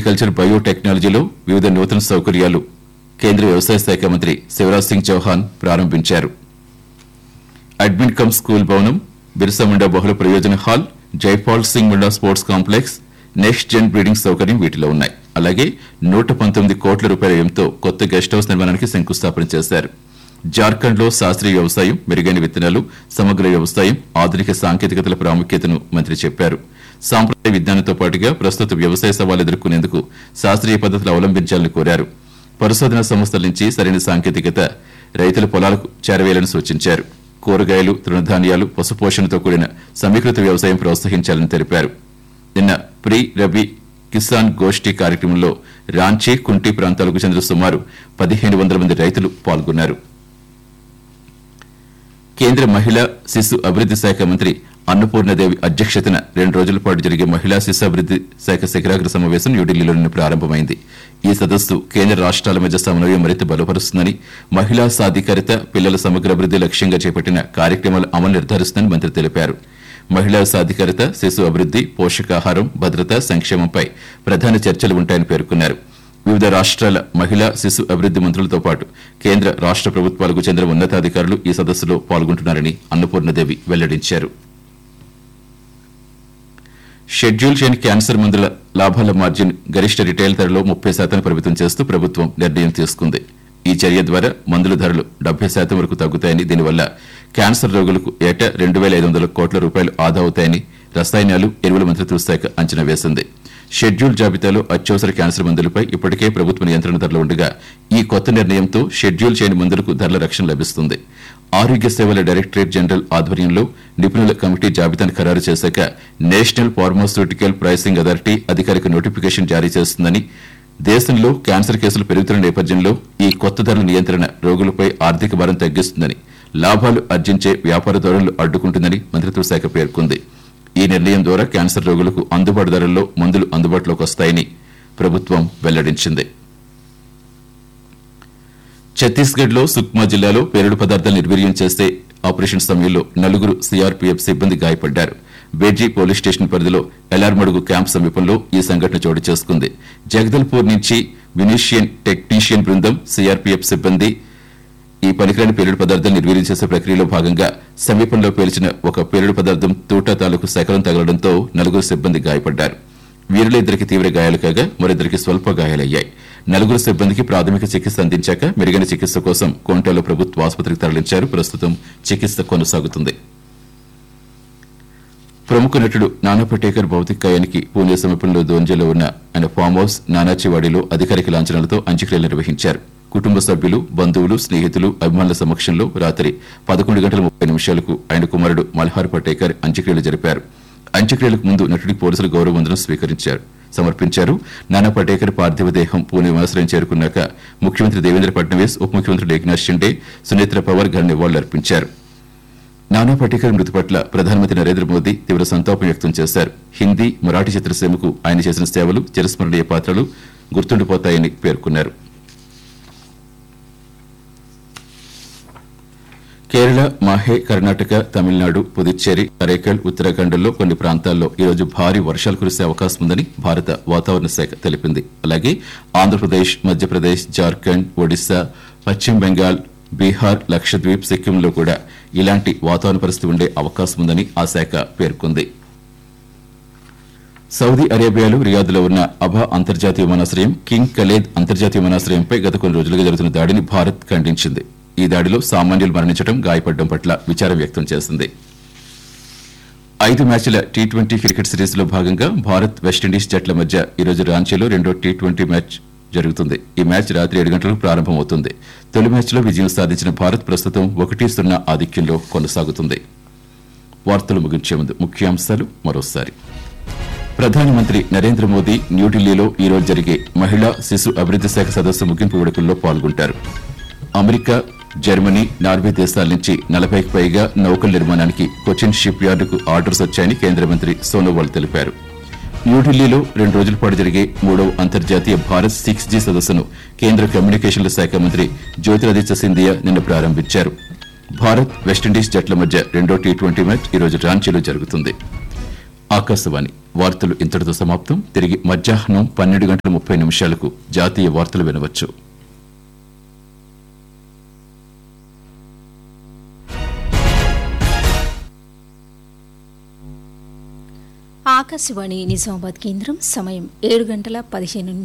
agriculture బయోటెక్నాలజీలో వివిధ నూతన సౌకర్యాలు కేంద్ర వ్యవసాయ శాఖ మంత్రి శివరాజ్ సింగ్ చౌహాన్ ప్రారంభించారు అడ్మిన్ కమ్ స్కూల్ భవనం బిర్సా ముండా బహుళ ప్రయోజన hall Jaipal Singh Munda sports complex next gen breeding సౌకర్యం వీటిలో ఉన్నాయి అలాగే నూట పంతొమ్మిది కోట్ల రూపాయల వ్యయంతో కొత్త గెస్ట్ హౌస్ నిర్మాణానికి శంకుస్థాపన చేశారు జార్ఖండ్ లో శాస్త్రీయ వ్యవసాయం మెరుగైన విత్తనాలు సమగ్ర వ్యవసాయం ఆధునిక సాంకేతికతల ప్రాముఖ్యతను మంత్రి చెప్పారు సాంప్రదాయ విజ్ఞానంతో పాటుగా ప్రస్తుత వ్యవసాయ సవాలు ఎదుర్కొనేందుకు శాస్త్రీయ పద్ధతులు అవలంబించాలని కోరారు పరిశోధన సంస్థల నుంచి సరైన సాంకేతికత రైతుల పొలాలకు చేరవేయాలని సూచించారు కూరగాయలు తృణధాన్యాలు పశుపోషణతో కూడిన సమీకృత వ్యవసాయం ప్రోత్సహించాలని తెలిపారు నిన్న ప్రీ రబీ కిసాన్ గోష్ఠి కార్యక్రమంలో రాంచీ కుంటి ప్రాంతాలకు చెందిన సుమారు పదిహేను వందల మంది రైతులు పాల్గొన్నారు కేంద్ర మహిళా శిశు అభివృద్ది శాఖ మంత్రి అన్నపూర్ణదేవి అధ్యక్షతన రెండు రోజుల పాటు జరిగే మహిళా శిశు అభివృద్ది శాఖ శిఖరాగ్ర సమావేశం న్యూఢిల్లీలో నిన్న ప్రారంభమైంది ఈ సదస్సు కేంద్ర రాష్ట్రాల మధ్య సమన్వయం మరింత బలపరుస్తుందని మహిళా సాధికారిత పిల్లల సమగ్ర అభివృద్ది లక్ష్యంగా చేపట్టిన కార్యక్రమాల అమలు నిర్ధారిస్తుందని మంత్రి తెలిపారు మహిళా సాధికారిత శిశు అభివృద్ది పోషకాహారం భద్రత సంక్షేమంపై ప్రధాన చర్చలు ఉంటాయని పేర్కొన్నారు వివిధ రాష్ట్రాల మహిళా శిశు అభివృద్ది మంత్రులతో పాటు కేంద్ర రాష్ట్ర ప్రభుత్వాలకు చెందిన ఉన్నతాధికారులు ఈ సదస్సులో పాల్గొంటున్నారని అన్నపూర్ణదేవి వెల్లడించారు షెడ్యూల్ చేయని క్యాన్సర్ మందుల లాభాల మార్జిన్ గరిష్ట రిటైల్ ధరలో ముప్పై శాతం పరిమితం చేస్తూ ప్రభుత్వం నిర్ణయం తీసుకుంది ఈ చర్య ద్వారా మందుల ధరలు డెబ్బై శాతం వరకు తగ్గుతాయని దీనివల్ల క్యాన్సర్ రోగులకు ఏటా రెండు వేల ఐదు వందల కోట్ల రూపాయలు ఆదా అవుతాయని రసాయనాలు ఎరువుల మంత్రిత్వ శాఖ అంచనా వేసింది షెడ్యూల్ జాబితాలో అత్యవసర క్యాన్సర్ మందులపై ఇప్పటికే ప్రభుత్వ నియంత్రణ ధరలు ఉండగా ఈ కొత్త నిర్ణయంతో షెడ్యూల్ చేయని మందులకు ధరల రక్షణ లభిస్తుంది ఆరోగ్య సేవల డైరెక్టరేట్ జనరల్ ఆధ్వర్యంలో నిపుణుల కమిటీ జాబితాను ఖరారు చేశాక నేషనల్ ఫార్మాస్యూటికల్ ప్రైసింగ్ అథారిటీ అధికారిక నోటిఫికేషన్ జారీ చేస్తుందని దేశంలో క్యాన్సర్ కేసులు పెరుగుతున్న నేపథ్యంలో ఈ కొత్త ధరల నియంత్రణ రోగులపై ఆర్థిక భారం తగ్గిస్తుందని లాభాలు ఆర్జించే వ్యాపారదారులు అడ్డుకుంటుందని మంత్రిత్వ శాఖ పేర్కొంది ఈ నిర్ణయం ద్వారా క్యాన్సర్ రోగులకు అందుబాటు ధరల్లో మందులు అందుబాటులోకి వస్తాయని ప్రభుత్వం వెల్లడించింది ఛత్తీస్గఢ్ లో సుక్మా జిల్లాలో పేలుడు పదార్థాలు నిర్వీర్యం చేసే ఆపరేషన్ సమయంలో నలుగురు సీఆర్పీఎఫ్ సిబ్బంది గాయపడ్డారు బేడ్జీ పోలీస్ స్టేషన్ పరిధిలో ఎలార్మడుగు క్యాంప్ సమీపంలో ఈ సంఘటన చోటు చేసుకుంది జగదల్పూర్ నుంచి వినీషియన్ టెక్నీషియన్ బృందం సీఆర్పీఎఫ్ సిబ్బంది ఈ పనికిరాని పేలుడు పదార్థం నిర్వీర్యం చేసే ప్రక్రియలో భాగంగా సమీపంలో పేల్చిన ఒక పేలుడు పదార్థం తూటా తాలూకు శకలం తగలడంతో నలుగురు సిబ్బంది గాయపడ్డారు వీరిలో ఇద్దరికి తీవ్ర గాయాలు కాగా మరిద్దరికి స్వల్ప గాయాలయ్యాయి నలుగురు సిబ్బందికి ప్రాథమిక చికిత్స అందించాక మెరుగైన చికిత్స కోసం కోంటాలో ప్రభుత్వ ఆసుపత్రికి తరలించారు ప్రస్తుతం చికిత్స కొనసాగుతుంది ప్రముఖ నటుడు నానా పటేకర్ భౌతికాయానికి పూణే సమీపంలో దోంజలో ఉన్న ఆయన ఫామ్ హౌస్ నానాచివాడిలో అధికారిక లాంఛనాలతో అంత్యక్రియలు నిర్వహించారు కుటుంబ సభ్యులు బంధువులు స్నేహితులు అభిమానుల సమక్షంలో రాత్రి పదకొండు గంటల ముప్పై నిమిషాలకు ఆయన కుమారుడు మల్హార్ పటేకర్ అంత్యక్రియలు జరిపారు అంత్యక్రియలకు ముందు నటుడికి పోలీసులు గౌరవ వందనం స్వీకరించారు సమర్పించారు నానా పటేకర్ పార్థివ దేహం పూణే విమానాశ్రయం చేరుకున్నాక ముఖ్యమంత్రి దేవేంద్ర ఫడ్నవీస్ ఉప ముఖ్యమంత్రి ఏకనాథ్ షిండే సునేత్ర పవార్ ఘన నివాళులర్పించారు నానా పటేకర్ మృతి పట్ల ప్రధానమంత్రి నరేంద్ర మోదీ తీవ్ర సంతాపం వ్యక్తం చేశారు హిందీ మరాఠీ చిత్రసీమకు ఆయన చేసిన సేవలు చిరస్మరణీయ పాత్రలు గుర్తుండిపోతాయని పేర్కొన్నారు కేరళ మాహే కర్ణాటక తమిళనాడు పుదుచ్చేరి కరైకల్ ఉత్తరాఖండ్లో కొన్ని ప్రాంతాల్లో ఈరోజు భారీ వర్షాలు కురిసే అవకాశం ఉందని భారత వాతావరణ శాఖ తెలిపింది అలాగే ఆంధ్రప్రదేశ్ మధ్యప్రదేశ్ జార్ఖండ్ ఒడిశా పశ్చిమ బెంగాల్ బీహార్ లక్షద్వీప్ సిక్కింలో కూడా ఇలాంటి వాతావరణ పరిస్థితి ఉండే అవకాశం ఉందని ఆ శాఖ పేర్కొంది సౌదీ అరేబియాలో రియాద్లో ఉన్న అబా అంతర్జాతీయ విమానాశ్రయం కింగ్ ఖలేద్ అంతర్జాతీయ విమానాశ్రయంపై గత కొన్ని రోజులుగా జరుగుతున్న దాడిని భారత్ ఖండించింది ఈ దాడిలో సామాన్యులు మరణించడం గాయపడడం పట్ల విచారం వ్యక్తం చేసింది ఐదు మ్యాచ్ల టీ ట్వంటీ క్రికెట్ సిరీస్ లో భాగంగా భారత్ వెస్టిండీస్ జట్ల మధ్య ఈరోజు రాంచీలో రెండో టీ ట్వంటీ మ్యాచ్ జరుగుతుంది ఈ మ్యాచ్ రాత్రి ఏడు గంటలకు ప్రారంభమవుతుంది తొలి మ్యాచ్లో విజయం సాధించిన భారత్ ప్రస్తుతం ఒకటి సున్నా ఆధిక్యంలో కొనసాగుతుంది వార్తలు ముగించే ముందు ముఖ్యాంశాలు మరోసారి ప్రధానమంత్రి నరేంద్ర మోదీ న్యూఢిల్లీలో ఈ రోజు జరిగే మహిళా శిశు అభివృద్ది శాఖ సదస్సు ముగింపు వేడుకల్లో పాల్గొంటారు అమెరికా జర్మనీ నార్వే దేశాల నుంచి నలభైకి పైగా నౌకల నిర్మాణానికి కొచ్చిన్ షిప్ యార్డుకు ఆర్డర్స్ వచ్చాయని కేంద్ర మంత్రి సోనోవాల్ తెలిపారు న్యూఢిల్లీలో రెండు రోజుల పాటు జరిగే మూడవ అంతర్జాతీయ భారత్ సిక్స్ జీ సదస్సును కేంద్ర కమ్యూనికేషన్ల శాఖ మంత్రి జ్యోతిరాదిత్య సింధియా నిన్న ప్రారంభించారు భారత్ వెస్టిండీస్ జట్ల మధ్య రెండో టీ ట్వంటీ మ్యాచ్ ఈరోజు రాంచీలో జరుగుతుంది ఆకాశవాణి వార్తలు ఇంతటితో సమాప్తం తిరిగి మధ్యాహ్నం పన్నెండు గంటల ముప్పై నిమిషాలకు జాతీయ వార్తలు వినవచ్చు ఆకాశవాణి నిజామాబాద్ కేంద్రం సమయం ఏడు గంటల పదిహేను